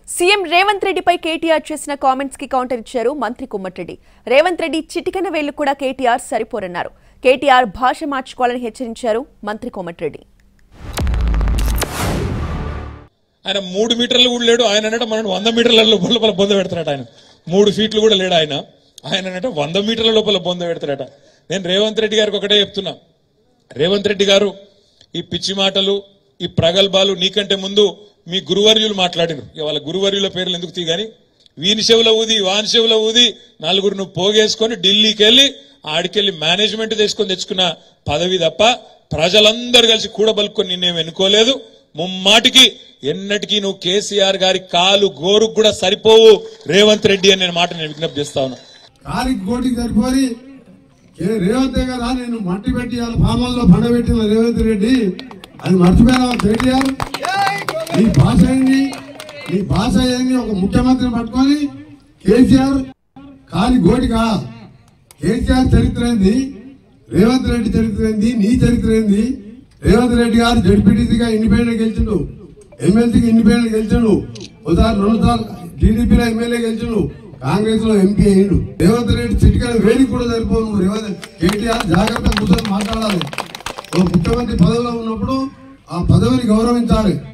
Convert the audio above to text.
CM Revanth రెడ్డిపై కేటీఆర్ చేసిన comments కి కౌంటర్ ఇచ్చారు మంత్రి కుమ్మటిరెడ్డి రేవంత్ రెడ్డి చిటికన వేళ్లు కూడా కేటీఆర్ సరిపోరన్నారు కేటీఆర్ భాష మార్చుకోవాలని హెచ్చరించారు మంత్రి కోమటిరెడ్డి ఆయన మూడు మీటర్లు కూడా లేడు ఆయన అంటే మనం వంద మీటర్ల లోపల లోపల బొంద పెడతాడట ఆయన మూడు ఫీట్లు కూడా లేడు ఆయన ఆయన అంటే వంద మీటర్ల లోపల బొంద పెడతాడట నేను రేవంత్ రెడ్డి గారికి ఒకటే చెప్తున్నా రేవంత్ రెడ్డి గారు ఈ పిచ్చి మాటలు ఈ ప్రగల్భాలు నీకంటే ముందు మీ గురువర్యులు మాట్లాడినారు ఇక వాళ్ళ గురువర్యుల పేర్లు ఎందుకు తీ గాని వీని చెవుల ఊది వాని చెవుల ఊది నలుగురు నువ్వు పోగేసుకొని ఢిల్లీకి వెళ్ళి ఆడికెళ్ళి మేనేజ్మెంట్ తెచ్చుకొని తెచ్చుకున్న పదవి తప్ప ప్రజలందరూ కలిసి కూడబలుకొని నిన్నేం ఎన్నుకోలేదు ముమ్మాటికి ఎన్నటికీ నువ్వు కేసీఆర్ గారి కాలు గోరుకు కూడా సరిపోవు రేవంత్ రెడ్డి అని నేను మాట నేను విజ్ఞప్తి చేస్తా ఉన్నా కాలికి కోటికి సరిపోయి ఏ రేవంత్ కదా నేను మట్టి పెట్టి వాళ్ళ ఫామాల్లో పండబెట్టిన రేవంత్ రెడ్డి అది మర్చిపోయినావా కేటీఆర్ నీ భాష ఏంది నీ భాష ఏంది ఒక ముఖ్యమంత్రిని పట్టుకొని కేసీఆర్ కాలి గోటికా కేసీఆర్ చరిత్ర ఏంది రేవంత్ రెడ్డి చరిత్ర ఏంది నీ చరిత్ర ఏంది రేవంత్ రెడ్డి గారు జడ్పీటీసీగా ఇండిపెండెంట్ గెలిచిండు ఎమ్మెల్సీకి ఇండిపెండెంట్ గెలిచిండు ఒకసారి రెండు సార్లు టీడీపీలో ఎమ్మెల్యే గెలిచిండు కాంగ్రెస్ లో ఎంపీ అయ్యిండు రేవంత్ రెడ్డి చిటికల వేడికి కూడా సరిపోను నువ్వు రేవంత్ కేటీఆర్ జాగ్రత్త కూర్చొని మాట్లాడాలి ఒక ముఖ్యమంత్రి పదవిలో ఉన్నప్పుడు ఆ పదవిని గౌరవించాలి